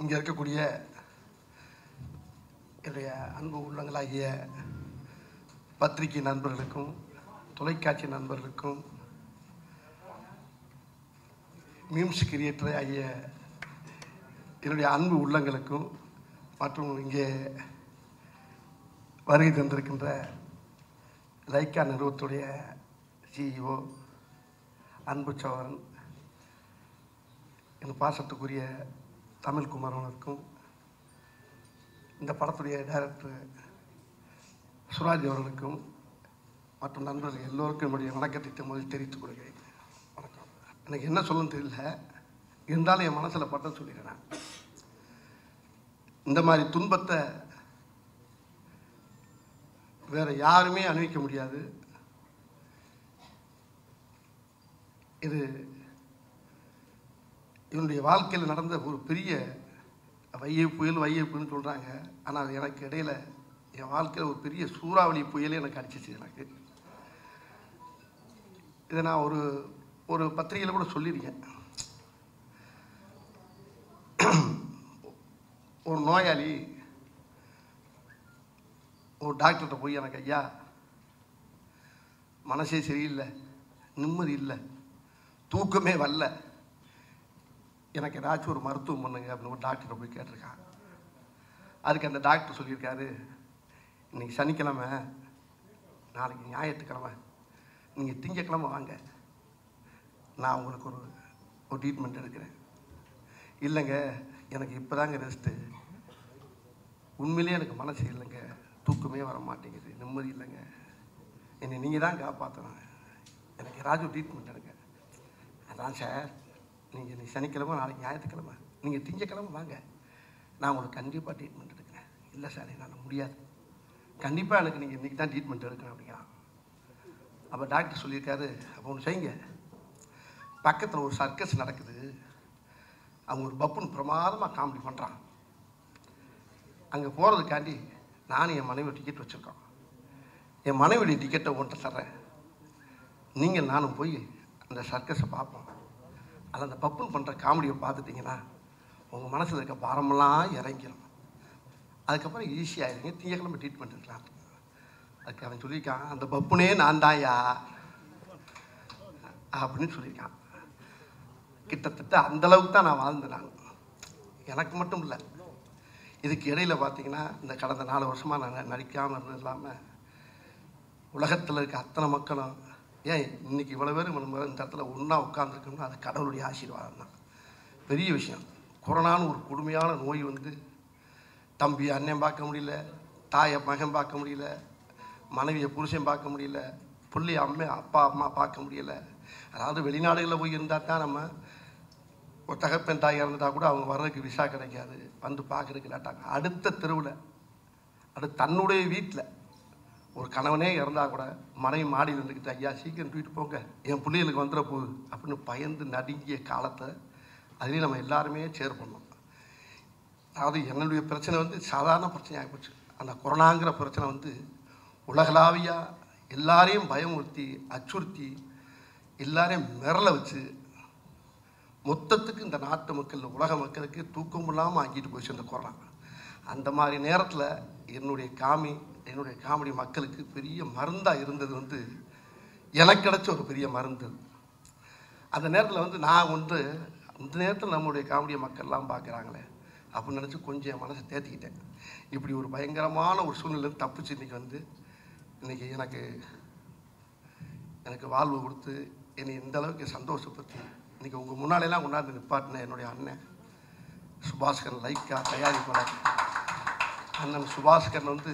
இங்கே இருக்கக்கூடிய என்னுடைய அன்பு உள்ளங்களாகிய பத்திரிகை நண்பர்களுக்கும் தொலைக்காட்சி நண்பர்களுக்கும் மீம்ஸ் கிரியேட்டர் ஆகிய என்னுடைய அன்பு உள்ளங்களுக்கும் மற்றும் இங்கே வருகை தந்திருக்கின்ற லைக்கா நிறுவனத்துடைய சிஇஓ அன்பு சோழன் என் பாசத்துக்குரிய தமிழ் குமரனுக்கும் இந்த படத்துடைய டைரக்டர் சுராஜ் அவர்களுக்கும் மற்றும் நண்பர்கள் எல்லோருக்கும் என்னுடைய வணக்கத்தை முதல் தெரிவித்துக் கொள்கிறேன் வணக்கம் எனக்கு என்ன சொல்லணும்னு தெரியல இருந்தாலும் என் மனசில் பட்டம் சொல்லிடுறேன் நான். இந்த மாதிரி துன்பத்தை வேற யாருமே அனுபவிக்க முடியாது இது இவனுடைய வாழ்க்கையில் நடந்த ஒரு பெரிய வையை புயல் வையை புயல்னு சொல்கிறாங்க ஆனால் எனக்கு இடையில என் வாழ்க்கையில் ஒரு பெரிய சூறாவளி புயலே எனக்கு அடிச்சிச்சு எனக்கு இதை நான் ஒரு ஒரு பத்திரிகையில் கூட சொல்லியிருக்கேன் ஒரு நோயாளி ஒரு டாக்டர்கிட்ட போய் எனக்கு ஐயா மனசே சரியில்லை நிம்மதி இல்லை தூக்கமே வரல எனக்கு ஏதாச்சும் ஒரு மருத்துவம் பண்ணுங்க அப்படின்னு ஒரு டாக்டர்கிட்ட போய் கேட்டிருக்கான் அதுக்கு அந்த டாக்டர் சொல்லியிருக்காரு இன்னைக்கு சனிக்கிழமை நாளைக்கு ஞாயிற்றுக்கிழமை நீங்கள் திங்கக்கிழமை வாங்க நான் உங்களுக்கு ஒரு ஒரு ட்ரீட்மெண்ட் எடுக்கிறேன் இல்லைங்க எனக்கு இப்போதாங்க ரெஸ்ட்டு உண்மையிலேயே எனக்கு மனசு இல்லைங்க தூக்கமே வர மாட்டேங்குது நிம்மதி இல்லைங்க என்னை நீங்கள் தான் காப்பாற்றணும் எனக்கு ஏதாச்சும் ட்ரீட்மெண்ட் எடுங்க அதான் சார் நீங்கள் இன்னைக்கு சனிக்கிழமை நாளைக்கு ஞாயிற்றுக்கிழமை நீங்கள் திங்கக்கிழமை வாங்க நான் உங்களுக்கு கண்டிப்பாக ட்ரீட்மெண்ட் எடுக்கிறேன் இல்லை சார் என்னால் முடியாது கண்டிப்பாக எனக்கு நீங்கள் இன்றைக்கி தான் ட்ரீட்மெண்ட் எடுக்கணும் அப்படிங்கிறான் அப்போ டாக்டர் சொல்லியிருக்காரு அப்போ ஒன்று செய்யுங்க பக்கத்தில் ஒரு சர்க்கஸ் நடக்குது அவங்க ஒரு பப்புன் பிரமாதமாக காமெடி பண்ணுறான் அங்கே போகிறதுக்காண்டி நானும் என் மனைவி டிக்கெட் வச்சுருக்கோம் என் மனைவியுடைய டிக்கெட்டை ஒன்றை தர்றேன் நீங்கள் நானும் போய் அந்த சர்க்கஸை பார்ப்போம் அதில் அந்த பப்புன் பண்ணுற காமெடியை பார்த்துட்டிங்கன்னா உங்கள் மனசில் இருக்க பாரமெல்லாம் இறங்கிடும் அதுக்கப்புறம் ஈஸியாகிடுங்க திங்கக்கிழமை ட்ரீட்மெண்ட் இருக்கலாம் அதுக்கு அவன் சொல்லியிருக்கான் அந்த பப்புனே நான் தான்யா அப்படின்னு சொல்லியிருக்கான் கிட்டத்தட்ட அந்த அளவுக்கு தான் நான் வாழ்ந்தேன் நான் எனக்கு மட்டும் இல்லை இதுக்கு இடையில பார்த்தீங்கன்னா இந்த கடந்த நாலு வருஷமாக நான் நடிக்காமல் இருந்தது இல்லாமல் உலகத்தில் இருக்க அத்தனை மக்களும் ஏன் இன்னைக்கு இவ்வளோ பேர் நம்ம இந்த இடத்துல ஒன்றா உட்காந்துருக்கோம்னா அது கடவுளுடைய ஆசீர்வாதம் தான் பெரிய விஷயம் கொரோனான்னு ஒரு கொடுமையான நோய் வந்து தம்பி அண்ணன் பார்க்க முடியல தாயை மகன் பார்க்க முடியல மனைவியை புருஷன் பார்க்க முடியல பிள்ளைய அம்மா அப்பா அம்மா பார்க்க முடியல அதாவது வெளிநாடுகளில் போய் இருந்தால் தான் நம்ம ஒரு தகப்பன் தாய் இறந்துட்டா கூட அவங்க வர்றதுக்கு விசா கிடைக்காது வந்து பார்க்கறதுக்கு இல்லாட்டாங்க அடுத்த தெருவில் அது தன்னுடைய வீட்டில் ஒரு கணவனே இறந்தா கூட மனைவி மாடியில் இருந்துக்கிட்டு ஐயா சீக்கிரம் தூக்கிட்டு போங்க என் பிள்ளைகளுக்கு வந்துட போகுது அப்படின்னு பயந்து நடுங்கிய காலத்தை அதுலேயும் நம்ம எல்லாருமே சேர் பண்ணோம் அதாவது என்னுடைய பிரச்சனை வந்து சாதாரண பிரச்சனை ஆகிப்போச்சு அந்த கொரோனாங்கிற பிரச்சனை வந்து உலகளாவியா எல்லாரையும் பயமுறுத்தி அச்சுறுத்தி எல்லாரையும் மிரள வச்சு மொத்தத்துக்கு இந்த நாட்டு மக்கள் உலக மக்களுக்கு தூக்கம் இல்லாமல் ஆக்கிட்டு போச்சு இந்த கொரோனா அந்த மாதிரி நேரத்தில் என்னுடைய காமி என்னுடைய காமெடி மக்களுக்கு பெரிய மருந்தாக இருந்தது வந்து எனக்கு கிடைச்ச ஒரு பெரிய மருந்து அந்த நேரத்தில் வந்து நான் வந்து அந்த நேரத்தில் நம்மளுடைய காமெடியை மக்கள்லாம் பார்க்குறாங்களே அப்படின்னு நினச்சி கொஞ்சம் என் மனசை தேத்திக்கிட்டேன் இப்படி ஒரு பயங்கரமான ஒரு சூழ்நிலையிலேருந்து தப்பிச்சு இன்றைக்கி வந்து இன்றைக்கி எனக்கு எனக்கு வாழ்வு கொடுத்து என்னை இந்த அளவுக்கு சந்தோஷப்படுத்தி இன்றைக்கி உங்கள் முன்னாலெல்லாம் கொண்டாந்து நிப்பாட்டின என்னுடைய அண்ணன் சுபாஸ்கரன் லைக்கா தயாரிப்பாளர் அண்ணன் சுபாஸ்கரன் வந்து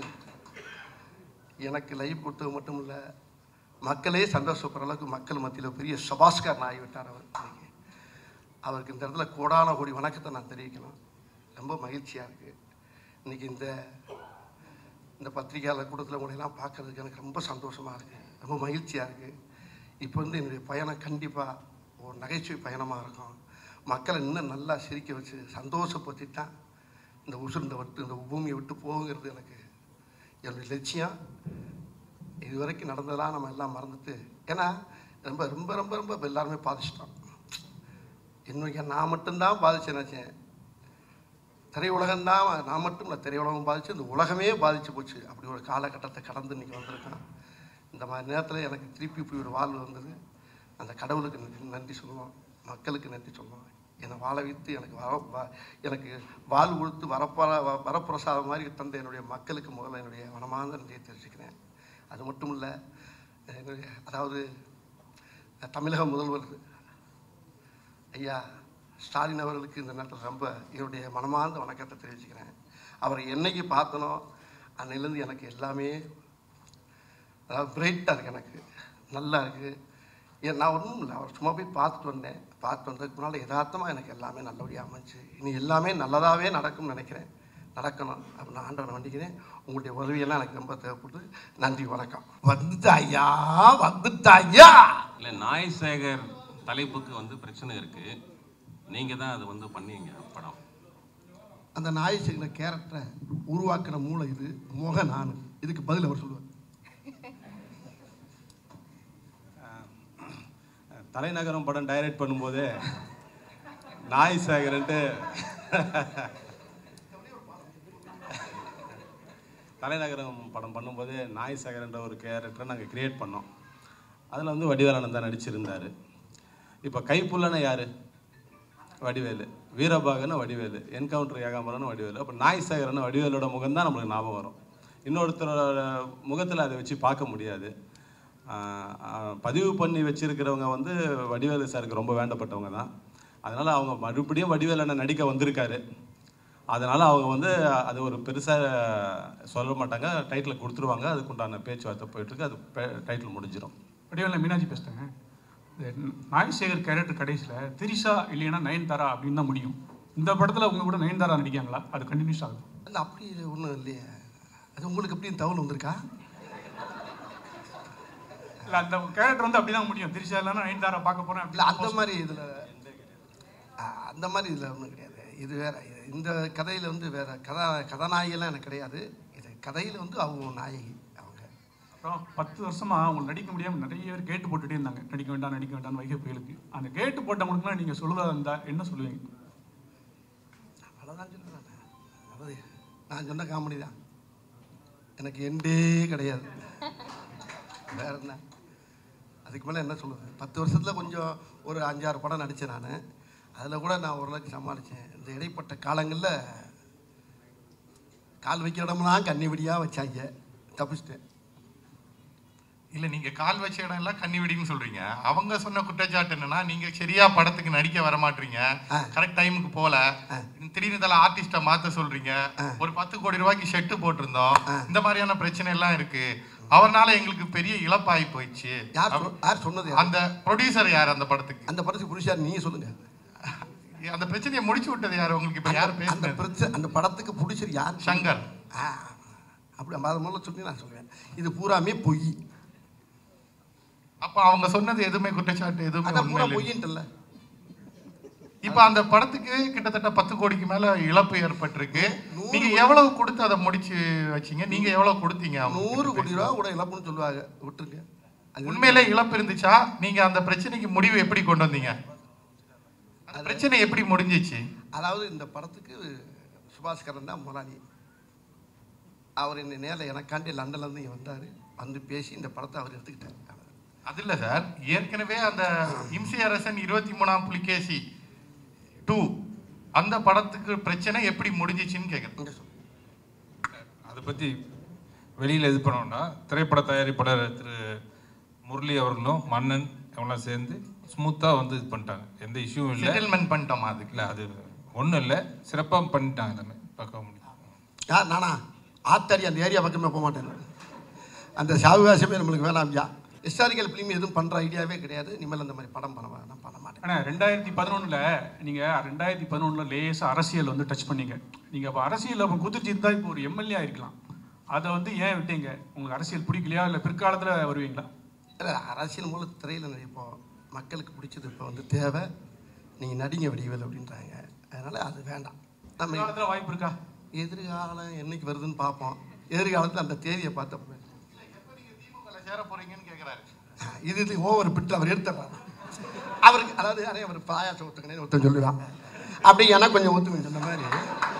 எனக்கு லைவ் கொடுத்தது மட்டும் இல்லை மக்களே சந்தோஷப்படுற அளவுக்கு மக்கள் மத்தியில் பெரிய சுபாஸ்கரன் ஆகிவிட்டார் அவர் இன்னைக்கு அவருக்கு இந்த இடத்துல கோடான கோடி வணக்கத்தை நான் தெரிவிக்கணும் ரொம்ப மகிழ்ச்சியாக இருக்குது இன்றைக்கி இந்த இந்த பத்திரிகையாளர் கூட்டத்தில் உங்களையெல்லாம் பார்க்கறதுக்கு எனக்கு ரொம்ப சந்தோஷமாக இருக்குது ரொம்ப மகிழ்ச்சியாக இருக்குது இப்போ வந்து என்னுடைய பயணம் கண்டிப்பாக ஒரு நகைச்சுவை பயணமாக இருக்கும் மக்களை இன்னும் நல்லா சிரிக்க வச்சு சந்தோஷப்படுத்தி தான் இந்த உசுர்ந்த விட்டு இந்த பூமியை விட்டு போகுங்கிறது எனக்கு என்னுடைய லட்சியம் இது வரைக்கும் நடந்ததெல்லாம் நம்ம எல்லாம் மறந்துட்டு ஏன்னா ரொம்ப ரொம்ப ரொம்ப ரொம்ப இப்ப எல்லாருமே பாதிச்சிட்டோம் இன்னைக்கு நான் மட்டும்தான் பாதிச்சேன் நினச்சேன் திரையுலகம் தான் நான் மட்டும் இல்லை திரையுலகம் பாதிச்சு இந்த உலகமே பாதிச்சு போச்சு அப்படி ஒரு காலகட்டத்தை கடந்து இன்னைக்கு வந்திருக்கேன் இந்த மாதிரி நேரத்தில் எனக்கு திருப்பி இப்படி ஒரு வாழ்வு வந்தது அந்த கடவுளுக்கு நன்றி- நன்றி சொல்லுவோம் மக்களுக்கு நன்றி சொல்லுவோம் என்னை வாழ வைத்து எனக்கு வர வ- எனக்கு வாழ்வு கொடுத்து வரப்போற வ- வரப்பிரசாதம் மாதிரி தந்த என்னுடைய மக்களுக்கு முதல்ல என்னுடைய மனமார்ந்த நன்றியை தெரிவிச்சுக்கிறேன் அது மட்டும் இல்லை என்னுடைய அதாவது தமிழக முதல்வர் ஐயா ஸ்டாலின் அவர்களுக்கு இந்த நேரத்தில் ரொம்ப என்னுடைய மனமார்ந்த வணக்கத்தை தெரிவிச்சுக்கிறேன் அவரை என்னைக்கு பார்த்தனோ அன்னையிலேருந்து எனக்கு எல்லாமே அதாவது பிரைட்டாக இருக்கு எனக்கு நல்லா இருக்கு ஏன் நான் ஒன்றும் இல்லை அவர் சும்மா போய் பார்த்துட்டு வந்தேன் பார்த்துட்டு வந்ததுக்கு முன்னால் யதார்த்தமாக எனக்கு எல்லாமே நல்லபடியாக அமைஞ்சு இனி எல்லாமே நல்லதாகவே நடக்கும்னு நினைக்கிறேன் நடக்கணும் அப்படின்னு நான் ஆண்டவனை வேண்டிக்கிறேன் உங்களுடைய உதவியெல்லாம் எனக்கு ரொம்ப தேவைப்படுது நன்றி வணக்கம் வந்துட்டாயா வந்துட்டாயா இல்லை நாய் சேகர் தலைப்புக்கு வந்து பிரச்சனை இருக்கு நீங்க தான் அது வந்து பண்ணீங்க படம் அந்த நாய் செய்கிற கேரக்டரை உருவாக்குன மூளை இது முக நான் இதுக்கு பதில் அவர் சொல்லுவார் தலைநகரம் படம் டைரக்ட் பண்ணும்போது நாய் சேகரன்ட்டு தலைநகரம் படம் பண்ணும்போது நாய் சேகரன்ற ஒரு கேரக்டரை நாங்கள் கிரியேட் பண்ணோம் அதில் வந்து வடிவேலன் தான் நடிச்சிருந்தார் இப்போ கைப்புள்ளனா யார் வடிவேலு வீரபாகன வடிவேலு என்கவுண்டர் ஏகாம்பரம்னு வடிவேலு அப்போ நாய் சேகரன வடிவேலோட முகம் தான் நம்மளுக்கு ஞாபகம் வரும் இன்னொருத்தரோட முகத்தில் அதை வச்சு பார்க்க முடியாது ஆஹ் ஆஹ் பதிவு பண்ணி வச்சிருக்கிறவங்க வந்து வடிவேலு சாருக்கு ரொம்ப வேண்டப்பட்டவங்க தான் அதனால் அவங்க மறுபடியும் வடிவேலு அண்ணன் நடிக்க வந்திருக்காரு அதனால் அவங்க வந்து அது ஒரு பெருசாக சொல்ல மாட்டாங்க டைட்டில் கொடுத்துருவாங்க அதுக்குண்டான பேச்சுவார்த்தை போயிட்டுருக்கு அது டைட்டில் முடிஞ்சிடும் வடிவேல மீனாட்சி பேசுகிறேங்க இந்த நாய்சேகர் கேரக்டர் கடைசியில் திரிஷா இல்லைன்னா நயன்தாரா அப்படின்னு தான் முடியும் இந்த படத்தில் உங்க கூட நயன்தாரா நடிக்காங்களா அது கண்டினியூஸ் ஆகுது இல்லை அப்படி ஒன்றும் இல்லையே அது உங்களுக்கு எப்படி தகவல் வந்திருக்கா இல்லை அந்த கேரக்டர் வந்து அப்படி தான் முடியும் திரிஷா இல்லைன்னா நயன்தாரா பார்க்க போகிறேன் இல்லை அந்த மாதிரி இதில் அந்த மாதிரி இதில் ஒன்றும் கிடையாது இது வேற இது- இந்த கதையில் வந்து வேற கதா கதாநாயகிலாம் எனக்கு கிடையாது இது கதையில் வந்து அவங்க ஒரு நாயகி அவங்க அப்புறம் பத்து வருஷமா அவங்க நடிக்க முடியாமல் நிறைய பேர் கேட்டு போட்டுட்டே இருந்தாங்க நடிக்க வேண்டாம் நடிக்க வேண்டாம் வைகை புயலுக்கு அந்த கேட்டு போட்டவங்களுக்குலாம் நீங்கள் சொல்லுவதா இருந்தா என்ன சொல்லுவீங்க அவ்வளோதான் சொல்லுவேன் நான். அதாவது நான் சொன்ன காமெடி தான் எனக்கு எண்டே கிடையாது வேற என்ன அதுக்கு மேலே என்ன சொல்லுது பத்து வருஷத்தில் கொஞ்சம் ஒரு அஞ்சாறு படம் நடித்தேன் நான் அதில் கூட நான் ஓரளவுக்கு சமாளித்தேன் இந்த இடைப்பட்ட காலங்களில் கால் வைக்கிற இடம்லாம் கண்ணி வெடியாக வச்சாங்க தப்பிச்சிட்டேன் இல்ல நீங்க கால் வச்ச இடம் எல்லாம் கன்னிவெடின்னு சொல்றீங்க அவங்க சொன்ன குற்றச்சாட்டு என்னன்னா நீங்க சரியா படத்துக்கு நடிக்க வர மாட்டீங்க ஆ. கரெக்ட் டைமுக்கு போல திடீர்னு தல ஆர்டிஸ்ட மாத்த சொல்றீங்க ஒரு பத்து கோடி ரூபாய்க்கு ஷெட்டு போட்டிருந்தோம் இந்த மாதிரியான பிரச்சனை எல்லாம் இருக்கு அவர்னால எங்களுக்கு பெரிய இழப்பாகி போயிடுச்சு யார் சொ- யார் சொன்னது யார்? அந்த ப்ரொடியூசர் யார் அந்த படத்துக்கு அந்த படத்துக்கு புடிச்சார் நீங்கள் சொல்லுங்கள் அந்த பிரச்சனையை முடிச்சு விட்டது யார் உங்களுக்கு இப்ப யார் அந்த பேசுறது பிரச்சனை அந்த படத்துக்கு பிடிச்சது யார் சங்கர் ஆ, அப்படி அது முதல்ல சொல்லி நான் சொல்லுவேன் இது பூராமே பொய் அப்ப அவங்க சொன்னது எதுவுமே குற்றச்சாட்டு எதுவுமே அதான் உண்மை பூரா இல்லை. பொய்யின்ட்டுல்ல இப்ப அந்த படத்துக்கு கிட்டத்தட்ட பத்து கோடிக்கு மேல இழப்பு ஏற்பட்டிருக்கு நூறு நீங்க எவ்வளவு கொடுத்து அதை முடிச்சு வச்சீங்க நீங்க எவ்வளவு கொடுத்தீங்க அவங்களுக்கு? நூறு கோடி ரூபா கூட இழப்புன்னு சொல்லுவாங்க விட்டுருங்க அது உண்மையிலே இழப்பு இருந்துச்சா நீங்க அந்த பிரச்சனைக்கு முடிவு எப்படி கொண்டு வந்தீங்க அந்த பிரச்சனை எப்படி முடிஞ்சிச்சு அதாவது இந்த படத்துக்கு சுபாஸ்கரன் தான் முதலாளி அவர் என்னை நேரில் எனக்காண்டி லண்டன்லேருந்து இங்கே வந்தார் வந்து பேசி இந்த படத்தை அவர் எடுத்துக்கிட்டார் அவ்வளவுதான். அது இல்ல சார் ஏற்கனவே அந்த இம்சி அரசன் இருபத்தி மூணாம் புலிகேசி டூ அந்த படத்துக்கு பிரச்சனை எப்படி முடிஞ்சிச்சுன்னு கேக்குறேன் இங்க சொல்லு. அதை பற்றி வெளியில் இது பண்ணோம்னா திரைப்பட தயாரிப்பாளர் திரு முரளி அவர்களும் மன்னன் அவங்களாம் சேர்ந்து ஸ்மூத்தாக வந்து இது பண்ணிட்டாங்க எந்த இஷ்யூவும் இல்லை செட்டில்மெண்ட் பண்ணிட்டோமா அதுக்கு இல்லை அது ஒன்றும் இல்லை சிறப்பாக பண்ணிட்டாங்க எல்லாமே பார்க்க முடியும் யார் நானா ஆத்தாடி அந்த ஏரியா பக்கமே போக மாட்டேன் நான். அந்த சாவுகாசமே நம்மளுக்கு வேணாம்யா ஹிஸ்டாரிக்கல் ஃபிலிம் எதுவும் பண்ணுற ஐடியாவே கிடையாது இனிமேல் அந்த மாதிரி படம் பண்ண வே- நான் பண்ண மாட்டேன் ஆனால் ரெண்டாயிரத்தி பதினொன்றில் நீங்கள் ரெண்டாயிரத்தி பதினொன்றில் லேசாக அரசியல் வந்து டச் பண்ணீங்க நீங்கள் அப்போ அரசியல் அப்போ குதிர்ச்சி தான் இப்போ ஒரு எம்எல்ஏ ஆயிருக்கலாம் அதை வந்து ஏன் விட்டீங்க உங்களுக்கு அரசியல் பிடிக்கலையா இல்லை பிற்காலத்தில் வருவீங்களா இல்லை அரசியல் மூலம் திரையில் நடிப்போம் மக்களுக்கு பிடிச்சது இப்போ வந்து தேவை நீங்கள் நடிங்க வடிவேல் அப்படின்றாங்க அதனால் அது வேண்டாம் நம்ம பிற்காலத்தில் வாய்ப்பு இருக்கா எதிர்காலம் என்னைக்கு வருதுன்னு பார்ப்போம் எதிர்காலத்தில் அந்த தேதியை பார்த்தப்ப திமுகல சேர போறீங்கன்னு கேக்குறாரு இது இது ஓவர் பிட்டு அவர் எடுத்துறாரு அவருக்கு அதாவது யாரே அவர் பாயாசம் ஒத்துக்கணும் ஒருத்தன் சொல்லுவான் அப்படி எனக்கு கொஞ்சம் ஒத்துக்கணும் சொன்ன மாதிரி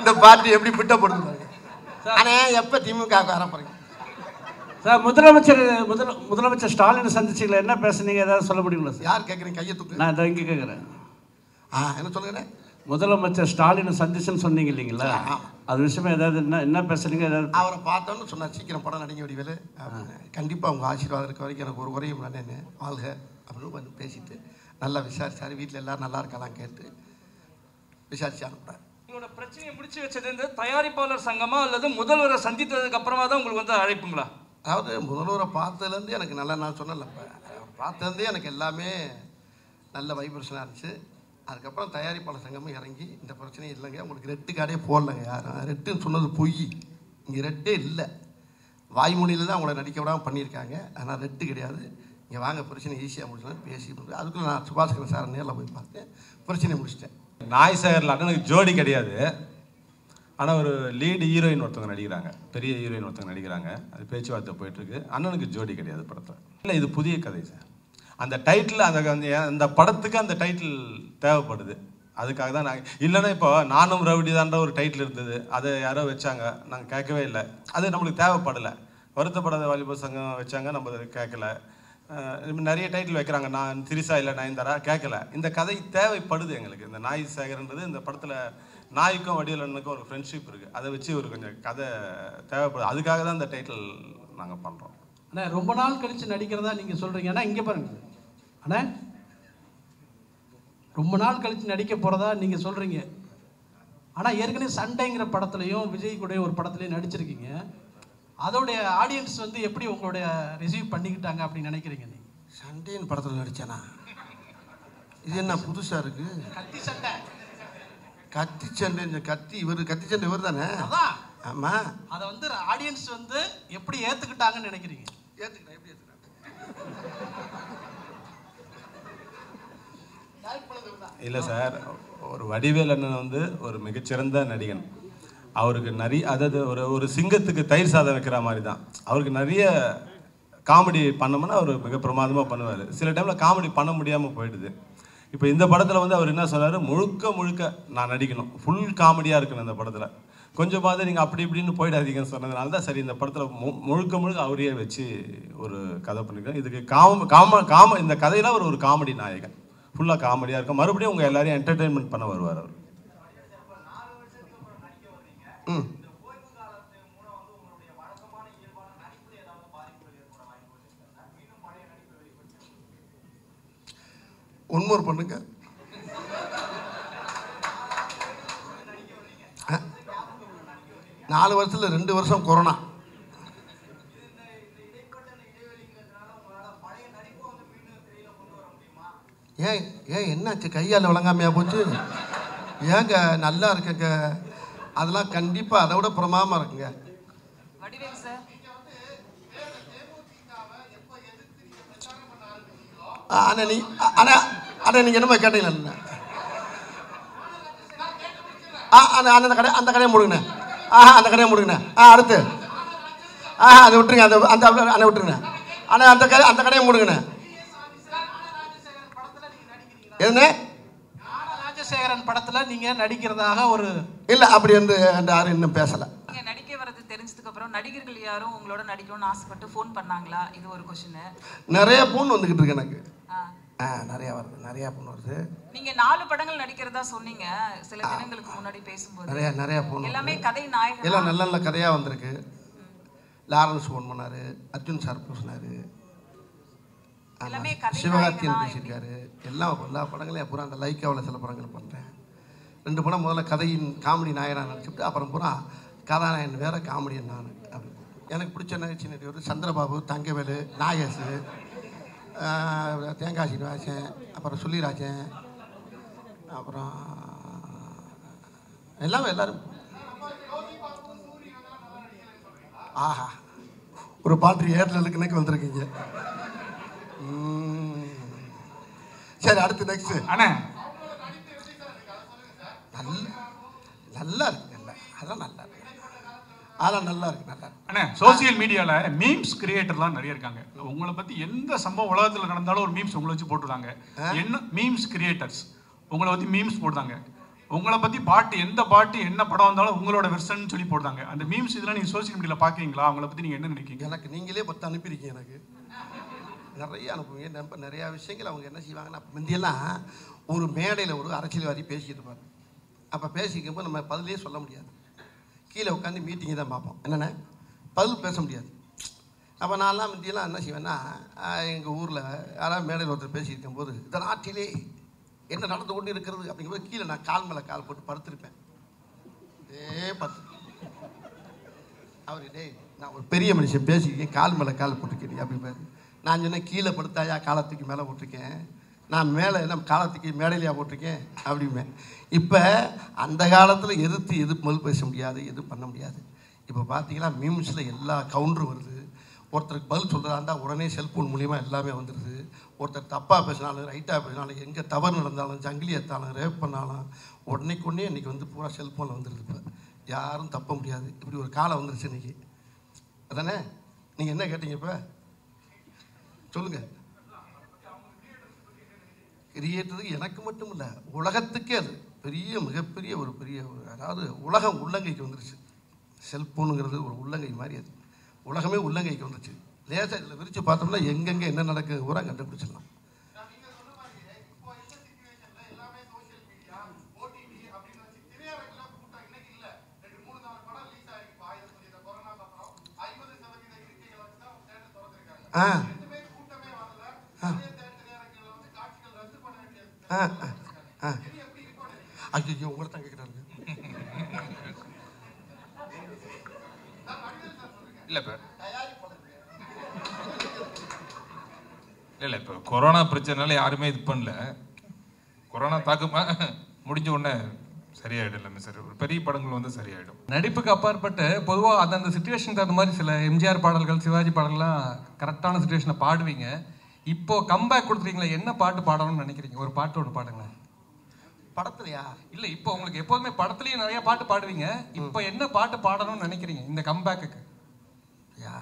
இந்த பாட்டு எப்படி பிட்டப்படுது பாருங்க ஆனா எப்ப திமுக வர போறீங்க சார் முதலமைச்சர் முதல முதலமைச்சர் ஸ்டாலின் சந்திச்சிங்களா என்ன பேசுனீங்க ஏதாவது சொல்ல முடியுங்களா சார் யார் கேக்குறீங்க கையை தூக்கு நான் இதை இங்கே கேட்குறேன் ஆ என்ன சொல்லுங்க முதலமைச்சர் ஸ்டாலின் சந்திச்சுன்னு சொன்னீங்க இல்லைங்களா அது விஷயமா ஏதாவது என்ன என்ன பேசுறீங்க ஏதாவது அவரை பார்த்தோன்னு சொன்னார் சீக்கிரம் படம் நடிங்க வடிவேலு அப்படின்னு கண்டிப்பாக உங்கள் ஆசீர்வாதம் இருக்க வரைக்கும் எனக்கு ஒரு குறையும் இல்லைன்னு வாழ்க அப்படின்னு வந்து பேசிட்டு நல்லா விசாரிச்சாரு வீட்டில் எல்லாரும் நல்லா இருக்கலாம் கேட்டு விசாரிச்சு அனுப்புறாரு உங்களோட பிரச்சனையை முடிச்சு வச்சது இந்த தயாரிப்பாளர் சங்கமா அல்லது முதல்வரை சந்தித்ததுக்கு அப்புறமா தான் உங்களுக்கு வந்து அழைப்புங்களா அதாவது முதல்வரை பார்த்ததுலேருந்து எனக்கு நல்லா நான் சொன்னேன்ல இப்போ பார்த்ததுலேருந்தே எனக்கு எல்லாமே நல்ல வைப்ரேஷனாக இருந்துச்சு அதுக்கப்புறம் தயாரிப்பாளர் சங்கமும் இறங்கி இந்த பிரச்சனை இல்லைங்க உங்களுக்கு ரெட்டு கார்டே போடலங்க யாரும் ரெட்டுன்னு சொன்னது பொய் இங்கே ரெட்டே இல்லை வாய்மொழியில் தான் உங்களை நடிக்க விடாமல் பண்ணியிருக்காங்க ஆனால் ரெட்டு கிடையாது இங்கே வாங்க பிரச்சனை ஈஸியாக முடிச்சலாம் பேசி முடிச்சு அதுக்குள்ள நான் சுபாஷ்கரன் சார் நேரில் போய் பார்த்தேன் பிரச்சனையை முடிச்சிட்டேன் நாய் சேகரில் அண்ணனுக்கு ஜோடி கிடையாது ஆனால் ஒரு லீடு ஹீரோயின் ஒருத்தவங்க நடிக்கிறாங்க பெரிய ஹீரோயின் ஒருத்தவங்க நடிக்கிறாங்க அது பேச்சுவார்த்தை போயிட்டுருக்கு அண்ணனுக்கு ஜோடி கிடையாது படத்தில் இல்லை இது புதிய கதை சார் அந்த டைட்டில் அந்த அந்த அந்த படத்துக்கு அந்த டைட்டில் தேவைப்படுது அதுக்காக தான் நாங்கள் இல்லைன்னா இப்போ நானும் ரவுடி தான்ற ஒரு டைட்டில் இருந்தது அதை யாரோ வச்சாங்க நாங்கள் கேட்கவே இல்லை அது நம்மளுக்கு தேவைப்படலை வருத்தப்படாத வாலிபர் சங்கம் வச்சாங்க நம்ம அதை கேட்கல அஹ் இப்ப நிறைய டைட்டில் வைக்கிறாங்க நான் திரிசா இல்லை நயன்தாரா கேட்கல இந்த கதை தேவைப்படுது எங்களுக்கு இந்த நாய் சேகர்ன்றது இந்த படத்தில் நாய்க்கும் வடிவலனுக்கும் ஒரு ஃப்ரெண்ட்ஷிப் இருக்குது அதை வச்சு ஒரு கொஞ்சம் கதை தேவைப்படுது அதுக்காக தான் இந்த டைட்டில் நாங்கள் பண்ணுறோம் அண்ணா ரொம்ப நாள் கழிச்சு நடிக்கிறதா நீங்க சொல்றீங்க அண்ணா இங்க பாருங்க அண்ணா ரொம்ப நாள் கழிச்சு நடிக்க போறதா நீங்க சொல்றீங்க ஆனா ஏற்கனவே சண்டைங்கிற படத்துலயும் விஜய் கூட ஒரு படத்துலயும் நடிச்சிருக்கீங்க அதோடைய ஆடியன்ஸ் வந்து எப்படி உங்களுடைய ரிசீவ் பண்ணிக்கிட்டாங்க அப்படின்னு நினைக்கிறீங்க நீங்க சண்டேன்னு படத்தில் நடிச்சேனா இது என்ன புதுசாக இருக்கு கத்தி சண்டை கத்தி சண்டை இந்த கத்தி இவர் கத்தி சண்டை இவர் தானே அதான் ஆமாம் அதை வந்து ஆடியன்ஸ் வந்து எப்படி ஏத்துக்கிட்டாங்கன்னு நினைக்கிறீங்க ஏற்றுக்கிறேன் எப்படி ஏற்றுக்கிறேன் இல்லை சார் ஒரு வடிவேல் அண்ணன் வந்து ஒரு மிகச்சிறந்த நடிகன் அவருக்கு நிறைய அதாவது ஒரு ஒரு சிங்கத்துக்கு தயிர் சாதம் வைக்கிற மாதிரி தான் அவருக்கு நிறைய காமெடி பண்ணோம்னா அவர் மிக பிரமாதமாக பண்ணுவார் சில டைமில் காமெடி பண்ண முடியாமல் போயிடுது இப்போ இந்த படத்தில் வந்து அவர் என்ன சொன்னார் முழுக்க முழுக்க நான் நடிக்கணும் ஃபுல் காமெடியாக இருக்கணும் இந்த படத்தில் கொஞ்சமாவது நீங்கள் அப்படி இப்படின்னு போயிடாதீங்கன்னு சொன்னதுனால தான் சரி இந்த படத்தில் மு முழுக்க முழுக்க அவரையே வச்சு ஒரு கதை பண்ணிருக்கேன் இதுக்கு காம காம காம இந்த கதையில் அவர் ஒரு காமெடி நாயகன் ஃபுல்லாக காமெடியாக இருக்கும் மறுபடியும் உங்கள் எல்லாரையும் என்டர்டெயின்மெண்ட் பண்ண வருவார் அவர் ம் ஒன்மோர் பண்ணுங்க அஹ். நாலு வருஷத்துல ரெண்டு வருஷம் கொரோனா ஏன் ஏன் என்னாச்சு கையால் விளங்காமையா போச்சு ஏங்க நல்லா இருக்குங்க அதெல்லாம் கண்டிப்பா அதை விட பிரமாதமா இருக்குங்க வடிவேல் சார் ஆ, அண்ணா நீ அ- அண்ணா அண்ணா நீங்க என்னமா கேட்டீங்களா ஆ அந்த அந்த கடை அந்த கடையை முடுங்கண்ணே ஆ அந்த கடையை முடுங்கண்ணே ஆ அடுத்து ஆ அதை விட்டுருங்க அந்த அந்த அண்ணா விட்டுருங்க அண்ணா அந்த கடை அந்த கடையை முடுங்கண்ணே எதுண்ணே ராஜசேகரன் படத்துல நீங்க நடிக்கிறதாக ஒரு இல்லை அப்படி வந்து அந்த யாரும் இன்னும் பேசலை நீங்க நடிக்க வர்றது தெரிஞ்சதுக்கு அப்புறம் நடிகர்கள் யாரும் உங்களோட நடிக்கணும்னு ஆசைப்பட்டு ஃபோன் பண்ணாங்களா இது ஒரு கொஸ்டின் நிறைய பொண்ணு வந்துக்கிட்டு இருக்கு எனக்கு ஆ ஆ நிறையா வருது நிறையா பொண்ணு வருது நீங்க நாலு படங்கள் நடிக்கிறதா சொன்னீங்க சில தினங்களுக்கு முன்னாடி பேசும்போது நிறைய நிறைய பொண்ணு எல்லாமே வருது. கதை நாயகன் எல்லாம் நல்ல நல்ல கதையாக வந்திருக்கு லாரன்ஸ் ஃபோன் பண்ணாரு அர்ஜுன் சார் பேசினாரு ஆமா. எல்லாமே கதை சிவகார்த்தியன் நாயகனா பேசியிருக்காரு எல்லாம் எல்லா படங்களையும் பூரா அந்த லைக்காவில் சில படங்கள் பண்ணுறேன் ரெண்டு படம் முதல்ல கதையின் காமெடி நாயகனாக நடிச்சுட்டு அப்புறம் பூரா கதாநாயகன் வேற காமெடியன் நான் அப்படி எனக்கு பிடிச்ச நகைச்சி நடிகர் சந்திரபாபு தங்கவேலு நாகேஷ் ஆஹ், தேங்காய் சீனிவாசன் அப்புறம் சுள்ளிராஜன் அப்புறம் எல்லாம் எல்லாரும் ஆஹா ஒரு பாட்டு ஏர்ல எனக்கு வந்திருக்கீங்க உம். சரி அடுத்து நெக்ஸ்ட் அண்ணே நல்ல நல்லா இருக்கு நல்லா அதெல்லாம் நல்லா இருக்கு அதெல்லாம் நல்லா இருக்கு நல்லா இருக்கு அண்ணே சோசியல் மீடியால மீம்ஸ் கிரியேட்டர்லாம் நிறைய இருக்காங்க உங்களை பத்தி எந்த சம்பவம் உலகத்துல நடந்தாலும் ஒரு மீம்ஸ் உங்களை வச்சு போட்டுருந்தாங்க என்ன மீம்ஸ் கிரியேட்டர்ஸ் உங்களை பத்தி மீம்ஸ் போடுறாங்க உங்களை பத்தி பாட்டு எந்த பாட்டு என்ன படம் வந்தாலும் உங்களோட வெர்ஷன் சொல்லி போடுறாங்க அந்த மீம்ஸ் இதெல்லாம் நீங்க சோசியல் மீடியால பாக்கீங்களா அவங்கள பத்தி நீங்க என்ன நினைக்கிறீங்க எனக்கு நீங்களே பத்து அனுப்பியிருக்கீங்க எனக்கு நிறைய அனுப்புவீங்க நம்ம நிறையா விஷயங்கள் அவங்க என்ன செய்வாங்கன்னா முந்தியெல்லாம் ஒரு மேடையில் ஒரு அரசியல்வாதி பேசிட்டு இருப்பார் அப்போ பேசிக்கும்போது நம்ம பதிலே சொல்ல முடியாது கீழே உட்காந்து மீட்டிங்கை தான் பார்ப்போம் என்னென்ன பதில் பேச முடியாது அப்போ நான்லாம் முந்தியெல்லாம் என்ன செய்வேன்னா எங்கள் ஊரில் யாராவது மேடையில் ஒருத்தர் பேசியிருக்கும் போது இந்த நாட்டிலே என்ன நடந்து கொண்டு இருக்கிறது அப்படிங்கும்போது கீழே நான் கால் மேலே கால் போட்டு படுத்திருப்பேன் ஏ பத்து அவர் டேய் நான் ஒரு பெரிய மனுஷன் பேசியிருக்கேன் கால் மேலே கால் போட்டிருக்கேன் அப்படிம்பாரு நான் சொன்னேன் கீழே படுத்தாயா காலத்துக்கு மேலே போட்டிருக்கேன் நான் மேலே என்ன காலத்துக்கு மேடையிலையா போட்டிருக்கேன் அப்படிம்பேன் இப்போ அந்த காலத்தில் எதிர்த்து எது முதல் பேச முடியாது எதுவும் பண்ண முடியாது இப்போ பார்த்தீங்கன்னா மீம்ஸில் எல்லா கவுண்டரும் வருது ஒருத்தருக்கு பதில் சொல்கிறதா இருந்தால் உடனே செல்ஃபோன் மூலியமாக எல்லாமே வந்துடுது ஒருத்தர் தப்பாக பேசினாலும் ரைட்டாக பேசினாலும் எங்கே தவறு நடந்தாலும் ஜங்கிலி ஏற்றாலும் ரேப் பண்ணாலும் உடனேக்கு உடனே இன்றைக்கி வந்து பூரா செல்ஃபோனில் வந்துடுது இப்போ யாரும் தப்ப முடியாது இப்படி ஒரு காலம் வந்துருச்சு இன்னைக்கு அதானே நீங்கள் என்ன கேட்டீங்க இப்போ சொல்லுங்க கிரியேட்டருக்கு எனக்கு மட்டும் இல்லை உலகத்துக்கே அது பெரிய மிகப்பெரிய ஒரு பெரிய ஒரு அதாவது உலகம் உள்ளங்கைக்கு வந்துருச்சு செல்ஃபோனுங்கிறது ஒரு உள்ளங்கை மாதிரி அது உலகமே உள்ளங்கைக்கு வந்துருச்சு லேசாக இதில் விரித்து பார்த்தோம்னா எங்கெங்கே என்ன நடக்குது பூரா கண்டுபிடிச்சிடலாம் ஆ ஆ ஆ ஆ ஐயோ உங்களை தான் கேட்குறாங்க இல்லை இப்போ இல்லை இப்போ கொரோனா பிரச்சனைனால யாருமே இது பண்ணல கொரோனா தாக்கமா முடிஞ்ச உடனே சரியாயிடும் எல்லாமே சரி ஒரு பெரிய படங்கள் வந்து சரியாயிடும் நடிப்புக்கு அப்பாற்பட்டு பொதுவாக அந்தந்த சுச்சுவேஷனுக்கு தகுந்த மாதிரி சில எம்ஜிஆர் பாடல்கள் சிவாஜி பாடல்கள்லாம் கரெக்டான சுச்சுவேஷனில் பாடுவீங்க இப்போ கம்பேக் கொடுத்துறீங்களா என்ன பாட்டு பாடணும்னு நினைக்கிறீங்க ஒரு பாட்டு ஒன்று பாடுங்களேன் படத்துலையா இல்லை இப்போ உங்களுக்கு எப்போதுமே படத்துலயும் நிறைய பாட்டு பாடுவீங்க இப்போ என்ன பாட்டு பாடணும்னு நினைக்கிறீங்க இந்த கம்பேக்குக்கு யா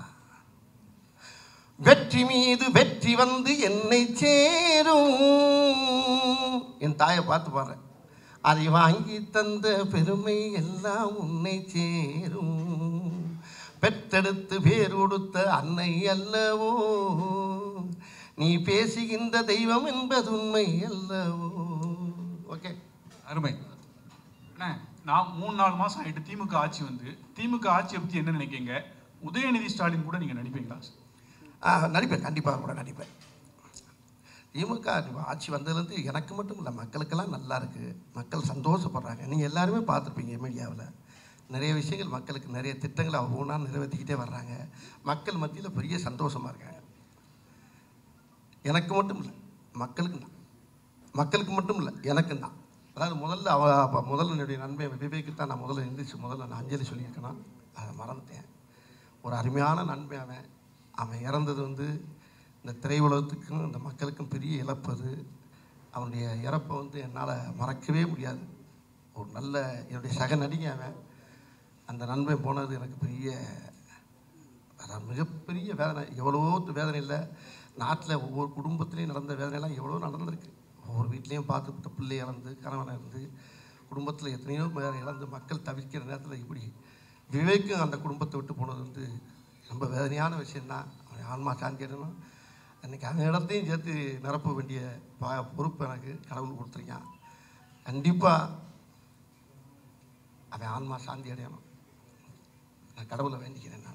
வெற்றி மீது வெற்றி வந்து என்னை சேரும் என் தாயை பார்த்து பாடுறேன் அதை வாங்கி தந்த பெருமை எல்லாம் உன்னை சேரும் பெற்றெடுத்து பேர் கொடுத்த அன்னை அல்லவோ நீ பேசுகின்ற தெய்வம் என்பது உண்மை அல்லவோ ஓகே அருமை அண்ணே நான் மூணு நாலு மாசம் ஆயிட்டு திமுக ஆட்சி வந்து திமுக ஆட்சியை பத்தி என்ன நினைக்கிறீங்க உதயநிதி ஸ்டாலின் கூட நீங்க நடிப்பீங்களா ஆ நடிப்பேன் கண்டிப்பாக கூட நடிப்பேன் திமுக ஆட்சி வந்ததுலேருந்து எனக்கு மட்டும் இல்லை மக்களுக்கெல்லாம் நல்லா இருக்குது மக்கள் சந்தோஷப்படுறாங்க நீங்கள் எல்லாருமே பார்த்துருப்பீங்க மீடியாவில் நிறைய விஷயங்கள் மக்களுக்கு நிறைய திட்டங்களை ஒவ்வொன்றா நிறைவேற்றிக்கிட்டே வர்றாங்க மக்கள் மத்தியில் பெரிய சந்தோஷமாக இருக்காங்க எனக்கு மட்டும் இல்லை மக்களுக்கு தான் மக்களுக்கு மட்டும் இல்லை எனக்கும் தான் அதாவது முதல்ல அவ அப்ப முதல்ல என்னுடைய நண்பன் விவேக்கு தான் நான் முதல்ல எந்திரிச்சு முதல்ல நான் அஞ்சலி சொல்லியிருக்கேனா அதை மறந்துட்டேன் ஒரு அருமையான நண்பன் அவன் அவன் இறந்தது வந்து இந்த திரையுலகத்துக்கும் இந்த மக்களுக்கும் பெரிய இழப்பு அது அவனுடைய இறப்பை வந்து என்னால் மறக்கவே முடியாது ஒரு நல்ல என்னுடைய சக நடிகை அவன் அந்த நண்பன் போனது எனக்கு பெரிய அதான் மிகப்பெரிய வேதனை எவ்வளவோ வேதனை இல்லை நாட்டில் ஒவ்வொரு குடும்பத்துலேயும் நடந்த வேதனைலாம் எவ்வளோ நடந்திருக்கு ஒவ்வொரு வீட்லேயும் பார்த்துக்கிட்ட பிள்ளை இறந்து கணவன் இறந்து குடும்பத்தில் எத்தனையோ பேர் இழந்து மக்கள் தவிர்க்கிற நேரத்தில் இப்படி விவேக்கும் அந்த குடும்பத்தை விட்டு போனது வந்து ரொம்ப வேதனையான விஷயந்தான் அவன் ஆன்மா சாந்தி அடையணும் அன்றைக்கி அந்த இடத்தையும் சேர்த்து நிரப்ப வேண்டிய பா பொறுப்பு எனக்கு கடவுள் கொடுத்துருக்கான் கண்டிப்பாக அவன் ஆன்மா சாந்தி அடையணும் நான் கடவுளை வேண்டிக்கிறேன் நான்